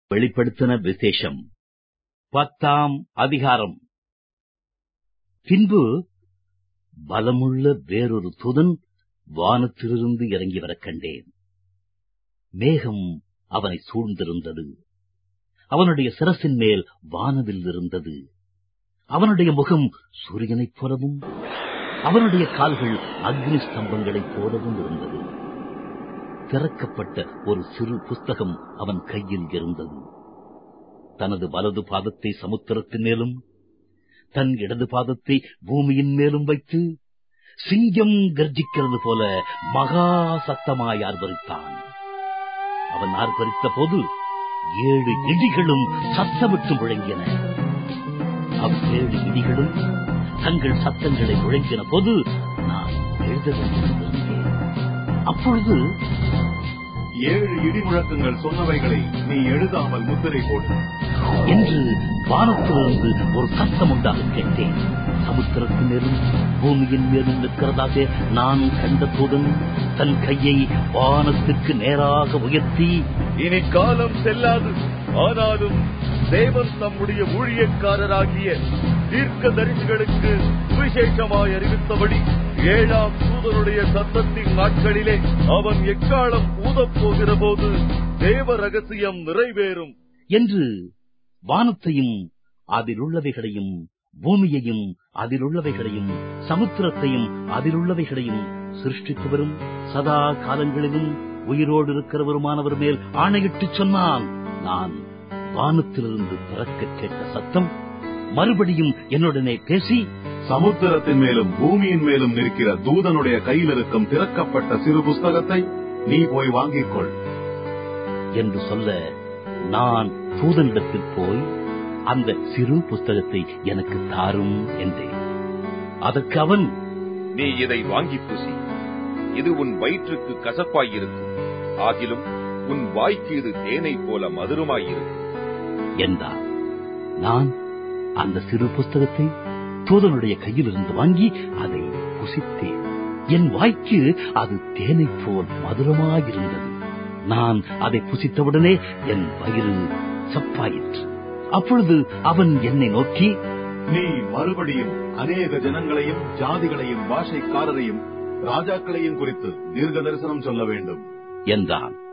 வெளிப்படுத்தின விசேஷம் பத்தாம் அதிகாரம் பின்பு பலமுள்ள வேறொரு தூதன் வானத்திலிருந்து இறங்கி வரக் கண்டேன் மேகம் அவனை சூழ்ந்திருந்தது அவனுடைய சிரசின் மேல் வானவில் இருந்தது அவனுடைய முகம் சூரியனைப் போலவும் அவனுடைய கால்கள் அக்னி ஸ்தம்பங்களைப் போலவும் இருந்தது திறக்கப்பட்ட ஒரு சிறு புஸ்தகம் அவன் கையில் இருந்தது தனது வலது பாதத்தை சமுத்திரத்தின் மேலும் தன் இடது பாதத்தை பூமியின் மேலும் வைத்து சிங்கம் கர்ஜிக்கிறது போல மகா சத்தமாய் ஆர்ப்பரித்தான் அவன் ஆர்ப்பரித்த போது ஏழு இடிகளும் சத்தமிட்டு முழங்கின அவ்வேழு இடிகளும் தங்கள் சத்தங்களை முழங்கின போது நான் எழுத வேண்டியிருந்தேன் அப்பொழுது ஏழு இடி முழக்கங்கள் சொன்னவைகளை நீ எழுதாமல் முத்திரை போடு என்று வானத்திலிருந்து ஒரு சத்தம் உண்டாக கேட்டேன் சமுத்திரத்தின் மேலும் பூமியின் மேலும் நிற்கிறதாக நான் கண்ட தூதன் தன் கையை வானத்திற்கு நேராக உயர்த்தி இனி காலம் செல்லாது ஆனாலும் தேவன் தம்முடைய ஊழியக்காரராகிய தீர்க்க தரிசிகளுக்கு சுவிசேஷமாய் அறிவித்தபடி ஏழாம் தூதனுடைய சத்தத்தின் நாட்களிலே அவன் எக்காலம் ஊதப் போகிற போது தேவ ரகசியம் நிறைவேறும் என்று வானத்தையும் அதிலுள்ளவைகளையும் பூமியையும் அதிலுள்ளவைகளையும் சமுத்திரத்தையும் அதிலுள்ளவைகளையும் சிருஷ்டித்து வரும் சதா காலங்களிலும் உயிரோடு இருக்கிறவருமானவர் மேல் ஆணையிட்டு சொன்னான் நான் வானத்திலிருந்து பிறக்க கேட்ட சத்தம் மறுபடியும் என்னுடனே பேசி சமுத்திரத்தின் மேலும் பூமியின் மேலும் நிற்கிற தூதனுடைய கையில் இருக்கும் திறக்கப்பட்ட சிறு புஸ்தகத்தை நீ போய் வாங்கிக் கொள் என்று சொல்ல நான் தூதனிடத்தில் போய் அந்த சிறு புஸ்தகத்தை எனக்கு தாரும் என்றேன் அதற்கு அவன் நீ இதை வாங்கி புசி இது உன் வயிற்றுக்கு கசப்பாயிருக்கும் ஆகிலும் உன் வாய்க்கு இது தேனை போல மதுரமாயிருக்கும் என்றான் நான் அந்த சிறு புஸ்தகத்தை தூதனுடைய கையிலிருந்து வாங்கி அதை புசித்தேன் என் வாய்க்கு அது தேனைப் போல் மதுரமாயிருந்தது நான் அதை புசித்தவுடனே என் வயிறு சப்பாயிற்று அப்பொழுது அவன் என்னை நோக்கி நீ மறுபடியும் அநேக ஜனங்களையும் ஜாதிகளையும் பாஷைக்காரரையும் ராஜாக்களையும் குறித்து தீர்க்க தரிசனம் சொல்ல வேண்டும் என்றான்